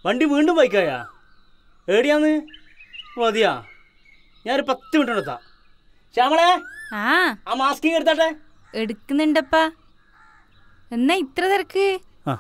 വണ്ടി വീണ്ടും ബൈക്കായാ ഏടിയാന്ന് മതിയാ ഞാനൊരു പത്ത് മിനിറ്റ് എടുത്താ ശ്യാമളെ ആ ആ മാസ്കിങ് എടുത്താട്ടെ എടുക്കുന്നുണ്ടപ്പാ എന്നാ ഇത്ര തിരക്ക് ആ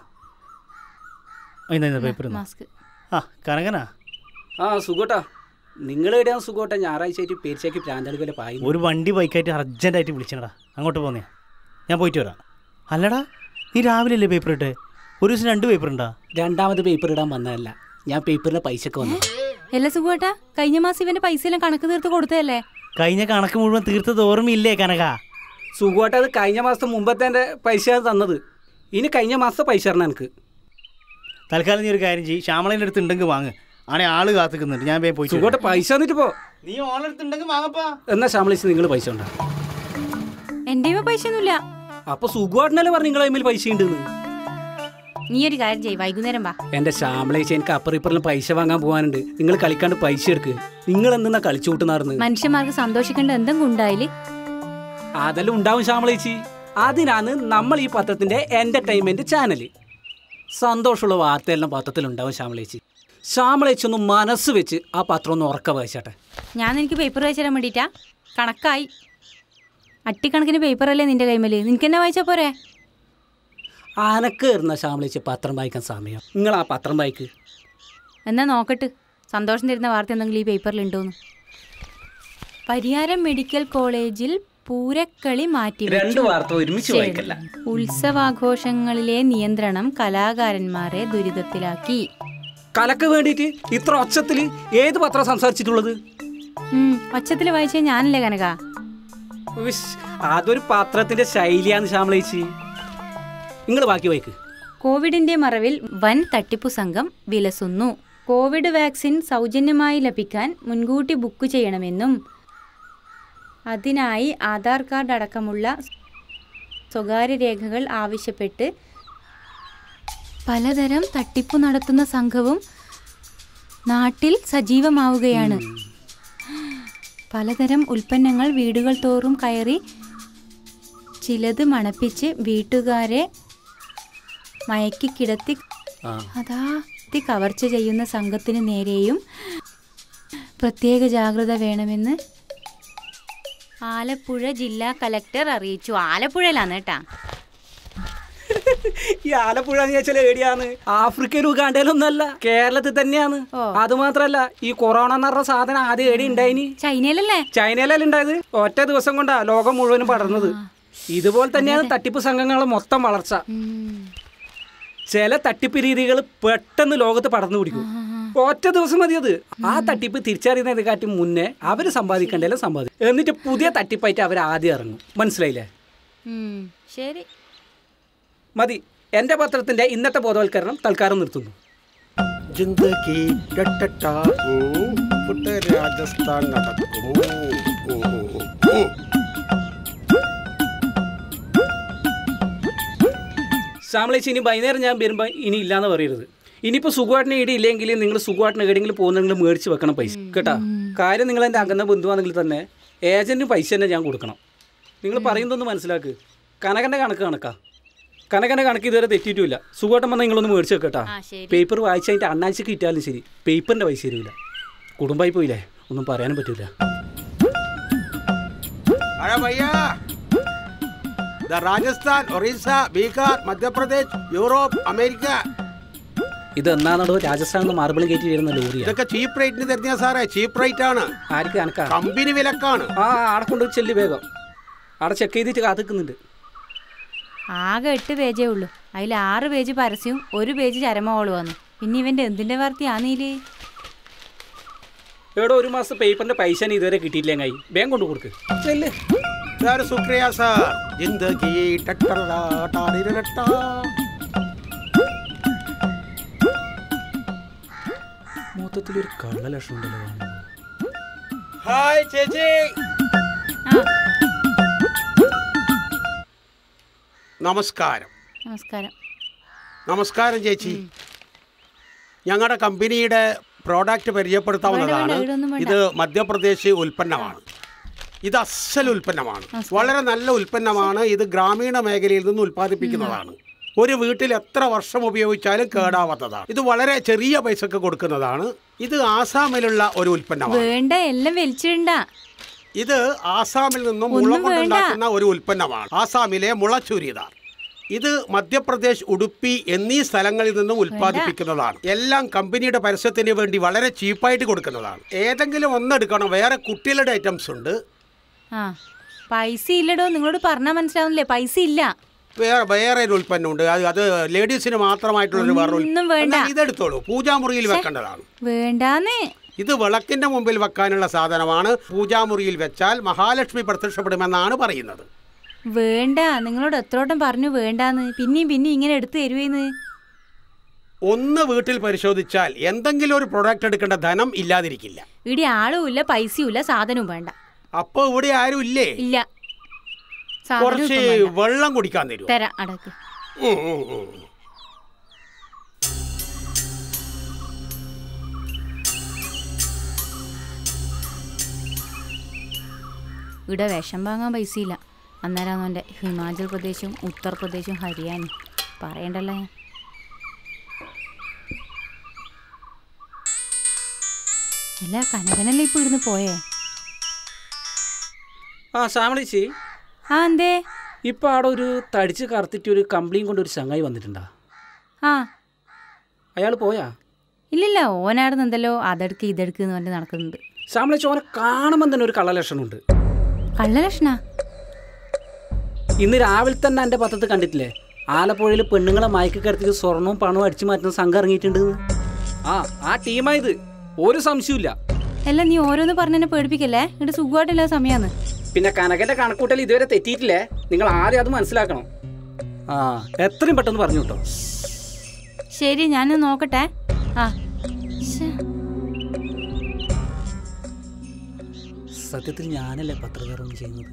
ഇന്ന പേപ്പർ മാസ്ക് ആ കനകനാ ആ സുഖോട്ടാ നിങ്ങൾ എവിടെയാണ് സുഖോട്ടാ ഞായറാഴ്ച ആയിട്ട് പേരിച്ചേക്ക് പ്രാന്താളി പോലെ പായി ഒരു വണ്ടി ബൈക്കായിട്ട് അർജൻറ്റായിട്ട് വിളിച്ചടാ അങ്ങോട്ട് പോന്നേ ഞാൻ പോയിട്ട് വരാം അല്ലടാ നീ രാവിലെ അല്ലേ പേപ്പർ ഇട്ടേ ഒരു ദിവസം രണ്ട് പേപ്പർ ഉണ്ടാ രണ്ടാമത് പേപ്പർ ഇടാൻ വന്നതല്ല ഞാൻ പേപ്പറിന്റെ പൈസക്ക് വന്നു എല്ലാ സുഖമാട്ടാ കഴിഞ്ഞ മാസം ഇവന്റെ പൈസ എല്ലാം കണക്ക് തീർത്ത് കൊടുത്തതല്ലേ കഴിഞ്ഞ കണക്ക് മുഴുവൻ തീർത്തത് ഓർമ്മയില്ലേ കനക സുഖമായിട്ട് അത് കഴിഞ്ഞ മാസത്തെ മുമ്പത്തെ എൻ്റെ പൈസ തന്നത് ഇനി കഴിഞ്ഞ മാസത്തെ പൈസ തരണം എനിക്ക് തൽക്കാലം നീ ഒരു കാര്യം ചെയ്യ് ശ്യാമളേൻ്റെ അടുത്ത് ഉണ്ടെങ്കിൽ വാങ്ങ് ആണെ ആള് കാത്തുക്കുന്നുണ്ട് ഞാൻ വേഗം പോയിട്ട് സുഖമായിട്ട് പൈസ തന്നിട്ട് പോ നീ ഓളെ അടുത്ത് ഉണ്ടെങ്കിൽ വാങ്ങപ്പാ എന്നാ ശ്യാമളിച്ച് നിങ്ങൾ പൈസ ഉണ്ടാ എന്റെ കയ്യിൽ പൈസ ഒന്നുമില്ല അപ്പൊ സുഖമായിട്ടല്ലേ പറഞ്ഞു നിങ്ങളെ കയ്യിൽ പൈസ ഉണ്ടെന്ന് നീ ഒരു കാര്യം ചെയ്യ് വൈകുന്നേരം വാ എൻ്റെ ശ്യാമളേച്ച് എനിക്ക് അപ്പുറം ഇപ്പുറം പൈസ വാങ്ങാൻ പോകാനുണ്ട് നിങ്ങൾ കളിക്കാണ്ട് പൈസ എടുക്ക് നിങ്ങൾ എന്തെന്നാ കളിച്ചു കൂട്ടുന്നാർന്ന് മനുഷ്യന്മാർക്ക് സന്തോഷിക്കേണ്ട എന്തെങ്കിലും ഉണ്ടായില് അതെല്ലാം ഉണ്ടാവും ശ്യാമളേച്ചി അതിനാണ് നമ്മൾ ഈ പത്രത്തിന്റെ എന്റർടൈൻമെന്റ് ചാനൽ സന്തോഷമുള്ള വാർത്തയെല്ലാം പത്രത്തിലുണ്ടാവും ശ്യാമളേച്ചി ശ്യാമളേച്ചി ഒന്ന് മനസ്സ് വെച്ച് ആ പത്രം ഒന്ന് ഉറക്ക വായിച്ചാട്ടെ ഞാൻ എനിക്ക് പേപ്പർ വായിച്ചു തരാൻ വേണ്ടിയിട്ടാ കണക്കായി അട്ടിക്കണക്കിന് പേപ്പറല്ലേ നിന്റെ കൈമല് നിനക്ക് എന്നെ വായിച്ചാ പോരെ അനക്ക് കയറുന്ന ശ്യാമളേച്ചി പത്രം വായിക്കാൻ സമയം നിങ്ങൾ ആ പത്രം വായിക്ക് എന്നാ നോക്കട്ട് സന്തോഷം തരുന്ന വാർത്ത എന്തെങ്കിലും ഈ പേപ്പറിലുണ്ടോന്ന് പരിയാരം മെഡിക്കൽ കോളേജിൽ പൂരക്കളി മാറ്റിവെച്ചു വാർത്ത ഒരുമിച്ച് വായിക്കല്ല ഉത്സവാഘോഷങ്ങളിലെ നിയന്ത്രണം കലാകാരന്മാരെ ദുരിതത്തിലാക്കി കലക്ക് വേണ്ടിയിട്ട് ഇത്ര ഒച്ചത്തില് ഏത് പത്രം സംസാരിച്ചിട്ടുള്ളത് ഉം, ഒച്ചത്തിൽ വായിച്ച ഞാനല്ലേ കനക ഉയ്ശ്, അതൊരു പത്രത്തിന്റെ ശൈലിയാണ് ശ്യാമളേച്ചി നിങ്ങൾ ബാക്കി വായിക്ക് കോവിഡിന്റെ മറവിൽ വൻ തട്ടിപ്പു സംഘം വിലസുന്നു കോവിഡ് വാക്സിൻ സൗജന്യമായി ലഭിക്കാൻ മുൻകൂട്ടി ബുക്ക് ചെയ്യണമെന്നും അതിനായി ആധാർ കാർഡ് അടക്കമുള്ള സ്വകാര്യ രേഖകൾ ആവശ്യപ്പെട്ട് പലതരം തട്ടിപ്പു നടത്തുന്ന സംഘവും നാട്ടിൽ സജീവമാവുകയാണ് പലതരം ഉൽപ്പന്നങ്ങൾ വീടുകൾ തോറും കയറി ചിലത് മണപ്പിച്ച് വീട്ടുകാരെ മയക്കി കിടത്തി ആ അതാ ത്തി കവർച്ച ചെയ്യുന്ന സംഘത്തിന് നേരെയും പ്രത്യേക ജാഗ്രത വേണമെന്ന് ആലപ്പുഴ ജില്ലാ കലക്ടർ അറിയിച്ചു ആലപ്പുഴയിലാണ് കേട്ടാ ഈ ആലപ്പുഴ എന്ന് വെച്ചാൽ എവിടെയാണ് ആഫ്രിക്കയിൽ ഉഗാണ്ടയിലൊന്നല്ല കേരളത്തിൽ തന്നെയാണ് ഓ. അത് മാത്രല്ല ഈ കൊറോണ എന്ന് പറഞ്ഞ സാധനം ആദ്യം എവിടെ ഉണ്ടായിനി ചൈനയിലല്ലേ ചൈനയിലല്ല ഉണ്ടായത് ഒറ്റ ദിവസം കൊണ്ടാ ലോകം മുഴുവനും പടർന്നത് ഇതുപോലെ തന്നെയാണ് തട്ടിപ്പ് സംഘങ്ങളുടെ മൊത്തം വളർച്ച ഉം. ചില തട്ടിപ്പ് രീതികൾ പെട്ടെന്ന് ലോകത്ത് പടർന്നു പിടിക്കും ഒറ്റ ദിവസം മതി അത് ആ തട്ടിപ്പ് തിരിച്ചറിയുന്നതിനെക്കാട്ടി മുന്നേ അവർ സമ്പാദിക്കേണ്ടതെല്ലാം സമ്പാദിക്കും എന്നിട്ട് പുതിയ തട്ടിപ്പായിട്ട് അവർ ആദ്യം ഇറങ്ങും മനസ്സിലായില്ലേ ഉം. ശരി മതി എൻ്റെ പത്രത്തിൻ്റെ ഇന്നത്തെ ബോധവൽക്കരണം തൽക്കാലം നിർത്തുന്നു ജിന്ദഗി ടട്ടട്ടാ, ഉം, ഫുഡ് രാജസ്ഥാൻ നടക്കും ഉം, ഉം, ഉം. ശ്യാമളേച്ചി ഇനി വൈകുന്നേരം ഞാൻ വരുമ്പോൾ ഇനി ഇല്ലാന്ന് പറയരുത് ഇനിയിപ്പോൾ സുഖമായിട്ടിന് ഇടി ഇല്ലെങ്കിൽ നിങ്ങൾ സുഖമായിട്ടിന് എവിടെയെങ്കിലും പോകുന്നെങ്കിൽ മേടിച്ച് വെക്കണം പൈസ കേട്ടാ കാര്യം നിങ്ങൾ എൻ്റെ അകന്ന ബന്ധുവാണെങ്കിൽ തന്നെ ഏജൻറ്റിന് പൈസ തന്നെ ഞാൻ കൊടുക്കണം നിങ്ങൾ പറയുന്നതൊന്ന് മനസ്സിലാക്ക് കനകൻ്റെ കണക്ക് കണക്കാ കനകൻ്റെ കണക്ക് ഇതുവരെ തെറ്റിയിട്ടുമില്ല സുഖമായിട്ടും വന്നാൽ നിങ്ങളൊന്ന് മേടിച്ച് വെക്കട്ടാ ആ ശരി പേപ്പർ വായിച്ച് അതിൻ്റെ അണ്ണാഴ്ചക്ക് കിട്ടിയാലും ശരി പേപ്പറിൻ്റെ പൈസ തരില്ല കുടുംബമായി പോയില്ലേ ഒന്നും പറയാനും പറ്റില്ല अरे भैया ദാ രാജസ്ഥാൻ ഒറീസ ബീഹാർ മധ്യപ്രദേശ് യൂറോപ്പ് അമേരിക്ക ഇത് എന്നാണോ രാജസ്ഥാനിൽ നിന്ന് മാർബിൾ കയറ്റി വരുന്ന ലോറിയാണ് ഇതൊക്കെ ചീപ്പ് റേറ്റിന് തരുന്ന സാറേ ചീപ്പ് റേറ്റ് ആണ് ആർക്ക് കണക്കാ കമ്പനി വിലക്കാണ് ആ ആടെ കൊണ്ട് ചെല്ലി വേഗം ആടെ ചെക്ക് ചെയ്തിട്ട് കാത്തിക്കുന്നുണ്ട് ആകെ എട്ട് പേജേ ഉള്ളൂ അതിൽ ആറ് പേജ് പരസ്യവും ഒരു പേജ് ചരമോള് വന്നു പിന്നെ ഇവന്റെ എന്തിന്റെ വാർത്തയാന്നീല് എവിടെ ഒരു മാസം പേപ്പറിന്റെ പൈസ നീ ഇതുവരെ കിട്ടിയില്ല കൈ വേഗം കൊണ്ട് കൊടുക്ക് ചെല്ല് സാർ ശുക്രിയ സാർ ജിന്ദഗി ടട്ടറടാ ടാടിരടട്ടാ. മൊത്തത്തിൽ ഒരു കള്ള ലക്ഷണം ഉണ്ടല്ലോ കാണുന്നത്. ഹായ് ചേച്ചി ആ നമസ്കാരം നമസ്കാരം നമസ്കാരം ചേച്ചി ഞങ്ങളുടെ കമ്പനിയുടെ പ്രോഡക്റ്റ് പരിചയപ്പെടുത്താവുന്നതാണ് വേണ്ട, ഇവിടൊന്നും വേണ്ട. ഇത് മധ്യപ്രദേശ് ഉൽപ്പന്നമാണ് ഇത് അസൽ ഉൽപ്പന്നമാണ് വളരെ നല്ല ഉൽപ്പന്നമാണ് ഇത് ഗ്രാമീണ മേഖലയിൽ നിന്ന് ഉൽപ്പാദിപ്പിക്കുന്നതാണ് ഒരു വീട്ടിൽ എത്ര വർഷം ഉപയോഗിച്ചാലും കേടാവാത്തതാണ് ഇത് വളരെ ചെറിയ പൈസക്ക് കൊടുക്കുന്നതാണ് ഇത് ആസാമിലുള്ള ഒരു ഉൽപ്പന്നമാണ് വേണ്ട എല്ലാം വലിച്ചിടണ്ട ഇത് ആസാമിൽ നിന്നും മുള ഒന്നും കൊണ്ടുണ്ടാക്കുന്ന ഒരു ഉൽപ്പന്നമാണ് ആസാമിലെ മുളച്ചൂരിദാർ ഇത് മധ്യപ്രദേശ് ഉടുപ്പി എന്നീ സ്ഥലങ്ങളിൽ നിന്നും ഉൽപ്പാദിപ്പിക്കുന്നതാണ് എല്ലാം കമ്പനിയുടെ പരസ്യത്തിന് വേണ്ടി വളരെ ചീപ്പായിട്ട് കൊടുക്കുന്നതാണ് ഏതെങ്കിലും ഒന്നെടുക്കണം വേറെ കുട്ടികളുടെ ഐറ്റംസ് ഉണ്ട് ആ പൈസ ഇല്ലടോ നിങ്ങളോട് പറഞ്ഞാൽ മനസ്സിലാവുന്നില്ലേ പൈസ ഇല്ല വേറെ വേറെ ഒരു ഉൽപ്പന്നമുണ്ട് അത് അത് ലേഡീസിന് മാത്രമായിട്ടുള്ള ഒരു വേറെ ഒന്നും വേണ്ട. എന്നാൽ ഇതെടുത്തോളൂ പൂജാമുറിയിൽ വെക്കേണ്ടതാണ് വേണ്ടാന്ന് ഇത് വിളക്കിന്റെ മുമ്പിൽ വെക്കാനുള്ള സാധനമാണ് പൂജാമുറിയിൽ വെച്ചാൽ മഹാലക്ഷ്മി പ്രത്യക്ഷപ്പെടുമെന്നാണ് പറയുന്നത് വേണ്ട നിങ്ങളോട് എത്രോട്ടം പറഞ്ഞു വേണ്ടാന്ന് പിന്നെയും പിന്നെയും ഇങ്ങനെ എടുത്തു തരുവേന്ന് ഒന്ന് വീട്ടിൽ പരിശോധിച്ചാൽ എന്തെങ്കിലും ഒരു പ്രൊഡക്റ്റ് എടുക്കേണ്ട ധനം ഇല്ലാതിരിക്കില്ല ഇവിടെ ആളും ഇല്ല പൈസയും ഇല്ല സാധനവും വേണ്ട അപ്പോൾ ഇവിടെ ആരും ഇല്ലേ ഇല്ല സാധനവും കുറച്ച് ഇപ്പം വേണ്ട. വെള്ളം കുടിക്കാൻ തരൂ തരാം അടക്ക് ഇവിടെ വിഷം വാങ്ങാൻ പൈസ ഇല്ല അന്നേരം എൻ്റെ ഹിമാചൽ പ്രദേശും ഉത്തർപ്രദേശും ഹരിയാനയും പറയണ്ടല്ലോ ഞാൻ അല്ല കനകനല്ലേ ഇപ്പൊ ഇവിടുന്ന് പോയേ ആ ശ്യാമളേച്ചി ആ എന്തേ ഇപ്പം അവിടെ ഒരു തടിച്ച് കറുത്തിട്ട് ഒരു കമ്പ്ലീൻ കൊണ്ട് ഒരു ചങ്ങായി വന്നിട്ടുണ്ടാ ആ അയാൾ പോയാ ഇല്ലില്ല ഓനാടുന്ന് എന്തല്ലോ അതെടുക്ക് ഇതെടുക്ക് എന്ന് പറഞ്ഞ് നടക്കുന്നുണ്ട് ശ്യാമളേച്ചി ഓനെ കാണുമ്പോൾ തന്നെ ഒരു കള്ളലക്ഷണമുണ്ട് കള്ളലക്ഷണ ഇന്ന് രാവിലെ തന്നെ എൻ്റെ പത്രത്തിൽ കണ്ടിട്ടില്ലേ ആലപ്പുഴയിൽ പെണ്ണുങ്ങളെ മയക്ക് കിടത്തിട്ട് സ്വർണവും പണവും അടിച്ചു മാറ്റുന്ന സംഘം ഇറങ്ങിയിട്ടുണ്ട് ആ ആ ടീമായത് ഒരു സംശയമില്ല അല്ല നീ ഓരോന്ന് പറഞ്ഞെന്നെ പേടിപ്പിക്കല്ലേ ഇവിടെ സുഖമായിട്ടില്ല സമയാന്ന് പിന്നെ കനകന്റെ കണക്കൂട്ടൽ ഇതുവരെ തെറ്റിയിട്ടില്ലേ നിങ്ങൾ ആദ്യം അത് മനസ്സിലാക്കണം ആ എത്രയും പെട്ടെന്ന് പറഞ്ഞു കേട്ടോ ശരി ഞാനൊന്ന് നോക്കട്ടെ ആ ശ്ശെ. സത്യത്തിൽ ഞാനല്ലേ പത്രകർമ്മം ചെയ്യുന്നത്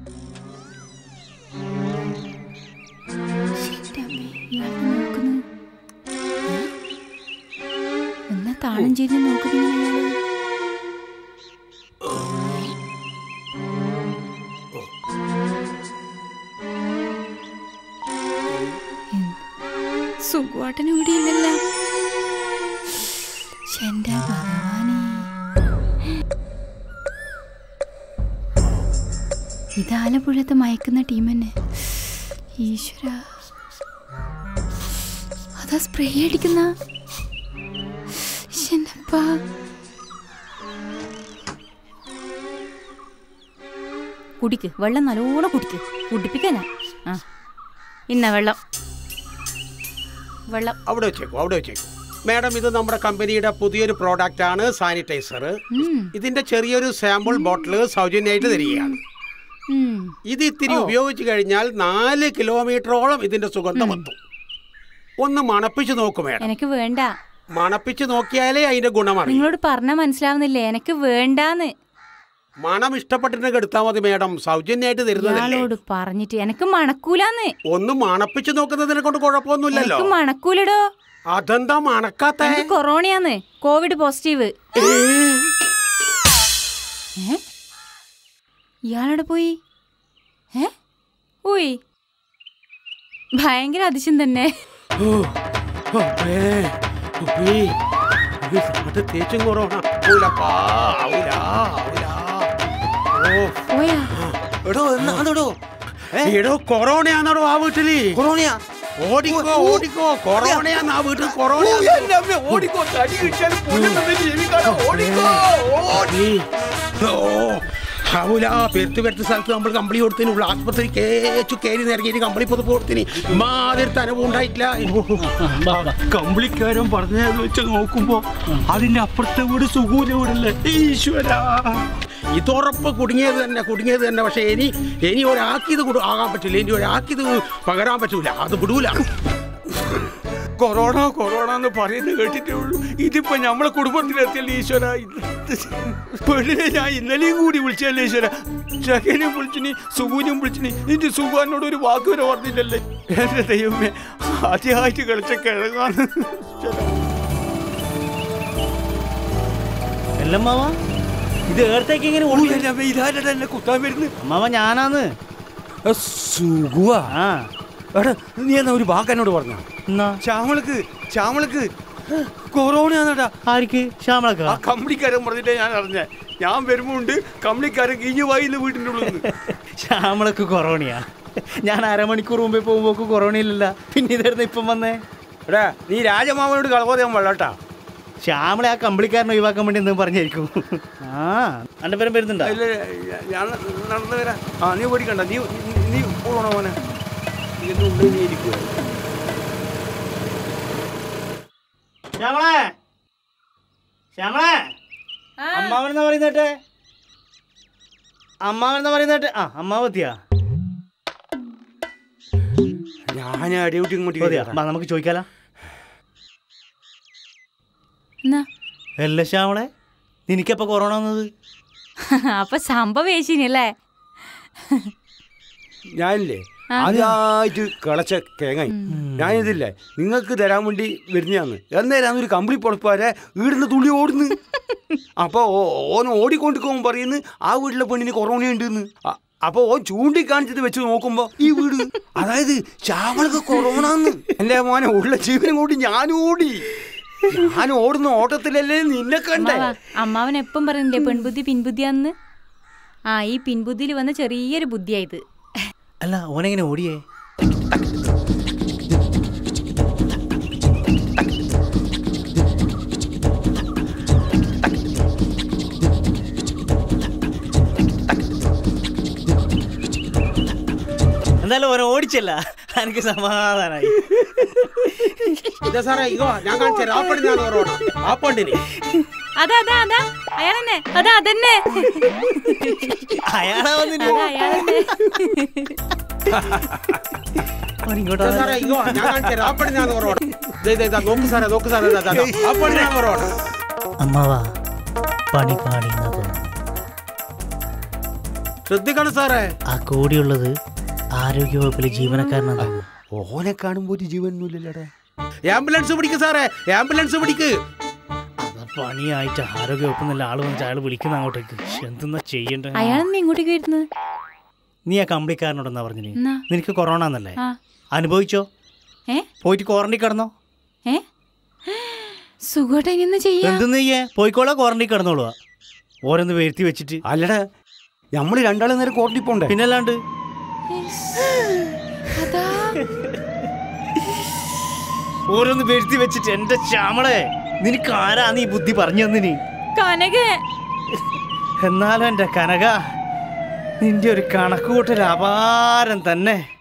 ശ്ശിന്റെ അമ്മേ, ഇയാളെന്താ നോക്കുന്നെ? ഏ? എന്നാ താളം ചെയ്ത് നോക്കുന്നത് സുഖവാട്ടനും ഇവിടെ ഇല്ലല്ലോ ശ്ശെ, എന്റെ ഭഗവാനേ ഇത് ആലപ്പുഴത്തെ മയക്കുന്ന ടീം തന്നെ ഈശ്വര അതാ സ്പ്രേ അടിക്കുന്ന ശനപ്പാ. കുടിക്ക് വെള്ളം നല്ലോണം കുടിക്ക് കുടിപ്പിക്കാനാ ആ ഇന്ന വെള്ളം വെള്ളം അവിടെ വെച്ചേക്കൂ അവിടെ വെച്ചേക്കൂ മാഡം ഇത് നമ്മുടെ കമ്പനിയുടെ പുതിയൊരു പ്രോഡക്റ്റ് ആണ് സാനിറ്റൈസർ ഉം, ഇതിന്റെ ചെറിയൊരു സാമ്പിൾ ബോട്ടിൽ സൗജന്യമായിട്ട് തരികയാണ് ഉം. ഇത് ഇത്തിരി ഉപയോഗിച്ച് കഴിഞ്ഞാൽ നാല് കിലോമീറ്ററോളം ഇതിന്റെ സുഗന്ധം എത്തും ഒന്ന് മണപ്പിച്ച് നോക്കൂ മാഡം എനിക്ക് വേണ്ട മണപ്പിച്ച് നോക്കിയാലേ അതിന്റെ ഗുണമറിയും നിങ്ങളോട് പറഞ്ഞാൽ മനസ്സിലാവുന്നില്ലേ എനിക്ക് വേണ്ടാന്ന് മണം ഇഷ്ടപ്പെട്ടിട്ടുണ്ടെങ്കിൽ എടുത്താൽ മതി മാഡം സൗജന്യമായിട്ട് തരുന്നതല്ലേ ഇയാളോട് പറഞ്ഞിട്ട് എനിക്ക് മണക്കൂലാന്ന് ഒന്ന് മണപ്പിച്ച് നോക്കുന്നതിനെ കൊണ്ട് കുഴപ്പമൊന്നുമില്ലല്ലോ എനിക്ക് മണക്കൂലടോ അതെന്താ മണക്കാത്ത എനിക്ക് കൊറോണയാന്ന് കോവിഡ് പോസിറ്റീവ് ഏ? ഇയാളവിടെ പോയി ഏ പോയി ഭയങ്കര അതിശയം തന്നെ തേച്ചും കൊറോണ ആവൂലപ്പാ, ആവൂല, ആവൂല. ഓ, പോയാ എടോ എന്നാണെടോ എടോ കൊറോണയാന്നോ ആ വീട്ടില് കൊറോണയാ ഓടിക്കോ ഓടിക്കോ കൊറോണയാന്ന് ആ വീട്ടിൽ കൊറോണ എന്റെ അമ്മ ഓടിക്കോ തടി കിട്ടിയാലും പൊന്നുന്നത് ജീവിക്കാനോ ഓടിക്കോ ആവൂല പെരുത്ത് പെരുത്ത സ്ഥലത്ത് നമ്മൾ കമ്പിളി കൊടുത്തിന് ഉള്ള ആസ്പത്രി കേച്ചു കയറി നിറങ്ങിയിട്ട് കമ്പിളി പൊതുപ്പ് കൊടുത്തിന് മാതിരത്തെ അനുഭവം ഉണ്ടായിട്ടില്ല കമ്പിളിക്കാരൻ പറഞ്ഞത് വെച്ച് നോക്കുമ്പോ അതിന്റെ അപ്പുറത്തെ വീട് സുഖൂല വീടല്ലേ ഈശ്വര ഇതുറപ്പ് കുടുങ്ങിയത് തന്നെ കുടുങ്ങിയത് തന്നെ പക്ഷെ ഇനി ഇനി ഒരാക്കിയത് കുടു ആകാൻ പറ്റില്ല ഇനി ഒരാക്കിയത് പകരാൻ പറ്റൂല അത് വിടൂല കൊറോണ കൊറോണ എന്ന് പറയുന്നത് കേട്ടിട്ടേ ഉള്ളൂ ഇതിപ്പോ നമ്മളെ കുടുംബത്തിലെത്തിയല്ലേ ഈശ്വര പെണ്ണിനെ ഞാൻ ഇന്നലെയും കൂടി വിളിച്ചല്ലേ ഈശ്വര ചകനെയും വിളിച്ചിനി സുഖൂനും വിളിച്ചിനി നിന്റെ സുഖാനോട് ഒരു വാക്ക് വരെ പറഞ്ഞില്ലല്ലേ എന്റെ ദൈവമേ ആദ്യമായിട്ട് കളിച്ച കിഴങ്ങാണ് ഈശ്വരാ. എല്ലമ്മാവ ഇത് ഏർത്തേക്ക് ഇങ്ങനെ ഓ, ഓടി എന്റെ അമ്മേ, ഇതാരടാ എന്നെ കുത്താൻ വരുന്നത് അമ്മാവ ഞാനാന്ന് സുഖുവാ ആ എടാ നീ എന്നാ ഒരു വാക്ക് എന്നോട് പറഞ്ഞ എന്നാ ശ്യാമളക്ക് ശ്യാമളക്ക് കൊറോണയാണെടാ ആർക്ക് ശ്യാമളക്ക ആ കമ്പനിക്കാരൻ പറഞ്ഞിട്ടേ ഞാൻ അറിഞ്ഞ ഞാൻ വരുമ്പോണ്ട് കമ്പനിക്കാരൻ കിഞ്ഞു വായിന്ന് വീട്ടിൻ്റെ ഉള്ളിൽ നിന്ന് ശ്യാമളക്ക് കൊറോണയാ ഞാൻ അരമണിക്കൂർ മുമ്പേ പോകുമ്പോക്ക് കൊറോണയില്ലല്ല പിന്നെ ഇതായിരുന്നു ഇപ്പം വന്നേ എടാ നീ രാജമാമനോട് കളവോദയം വെള്ളട്ടാ ശ്യാമളെ ആ കമ്പിളിക്കാരനെ ഒഴിവാക്കാൻ വേണ്ടി എന്തും പറഞ്ഞായിരിക്കും ആ എൻ്റെ പേരും വരുന്നുണ്ടോ ഇല്ല, ഞാൻ നടന്നു വരാം ആ നീ ഓടിക്കണ്ട നീ നീ- നീ പോകണോ മോനെ ഇതിൻ്റെ ഉള്ളിൽ നീ ഇരിക്കുക ശ്യാമളെ ശ്യാമളെ അമ്മാവനെന്നാ പറയുന്നേട്ടെ അമ്മാവനെന്നാ പറയുന്നേട്ടെ ആ അമ്മാവത്തിയാ ഞാൻ അടിയോട്ടി ഇങ്ങോട്ട് മതിയാ കേറാം. ബാ, നമുക്ക് ചോദിക്കാലോ എന്നാ അല്ല ശ്യാമളെ നിനക്കെപ്പോ കൊറോണ വന്നത് അപ്പൊ സംഭവേശിനല്ലേ ഞാനില്ലേ ആദ്യമായിട്ട് കിളച്ച കേങ്ങായി ഞാനിതില്ലേ നിങ്ങൾക്ക് തരാൻ വേണ്ടി വരുന്നതാണ് എന്നേരം ഒരു കമ്പിളി പൊളപ്പാരെ വീടിന് തുള്ളി ഓടുന്നു അപ്പോൾ ഓൻ ഓടിക്കൊണ്ടിരിക്കുമ്പോൾ പറയുന്നു ആ വീട്ടിലെ പെണ്ണിന് കൊറോണ ഉണ്ടെന്ന് അപ്പോൾ ഓൻ ചൂണ്ടിക്കാണിച്ചത് വെച്ച് നോക്കുമ്പോൾ ഈ വീട് അതായത് ശ്യാമളക്ക് കൊറോണ എൻ്റെ മോനെ ഉള്ള ജീവനും കൂടി ഞാൻ ഓടി ഞാൻ ഓടുന്ന ഓട്ടത്തിലല്ലേ നിന്നെ കണ്ടേ അമ്മാവാ, അമ്മാവൻ എപ്പം പറയുന്നില്ലേ പെൺബുദ്ധി പിൻബുദ്ധിയാന്ന് ആ ഈ പിൻബുദ്ധിയിൽ വന്ന ചെറിയൊരു ബുദ്ധിയായത് അല്ല ഓനെങ്ങനെ ഓടിയേ എന്തായാലും ഓനെ ഓടിച്ചല്ല എനിക്ക് സമാധാനായി ഇതാ സാറേ ഇതോ ഞാൻ കാണിച്ചു ആ പണിനാണ് കൊറോണ ആ പണ്ടിന് അതാ അതാ അതാ അയാളെന്നെ അതാ അതന്നെ അയാളാ വന്നിട്ട് അതാ അയാളെന്നെ ഓൻ ഇങ്ങോട്ടാ ഇതാ സാറേ ഇതോ ഞാൻ കാണിച്ചു ആ പണിനാണ് കൊറോണ ദേ, ദേ, ദാ, നോക്ക് സാറേ നോക്ക് സാറേ ദാ, ദാ, ദാ. ആ പണിനാണ് കൊറോണ അമ്മാവാ പണി പാടിയുന്നത് ശ്രദ്ധിക്കണം സാറേ ആ കോടിയുള്ളത് ആരോഗ്യവകുപ്പിലെ ജീവനക്കാരനാണ് ഓനെ കാണുമ്പോൾ ഒരു ജീവനൊന്നുമില്ലല്ലോടെ ആംബുലൻസ് പിടിക്ക് സാറേ ആംബുലൻസ് പിടിക്ക് അത് പണിയായിട്ട് ആരോഗ്യവകുപ്പ് നല്ല ആള് വന്നിട്ട് അയാൾ വിളിക്കുന്ന അങ്ങോട്ടേക്ക് ശ്ശെ, എന്തെന്നാ ചെയ്യണ്ടേ അയാളെന്നെ ഇങ്ങോട്ടേക്ക് വരുന്നത് നീ ആ കമ്പിളിക്കാരനോടെന്നാ പറഞ്ഞു എന്നാ? നിനക്ക് കൊറോണ എന്നല്ലേ ആ അനുഭവിച്ചോ ഏ പോയിട്ട് ക്വാറന്റൈൻ കിടന്നോ ഏ സുഖമായിട്ട് എങ്ങനെ ചെയ്യാ എന്തെന്ന് ചെയ്യേ പോയിക്കോളാ ക്വാറന്റൈൻ കിടന്നോളുക ഓരോന്ന് വരുത്തി വെച്ചിട്ട് അല്ലടാ നമ്മൾ രണ്ടാളും നേരം കോർട്ടി പോണ്ടേ പിന്നല്ലാണ്ട് അതാ ഓരോന്ന് വരുത്തി വെച്ചിട്ട് എന്റെ ശ്യാമളെ നിനക്ക് ആരാ നീ ബുദ്ധി പറഞ്ഞു തന്നിനി കനക എന്നാലും എന്റെ കനക നിന്റെ ഒരു കണക്കുകൂട്ടൽ അപാരം തന്നെ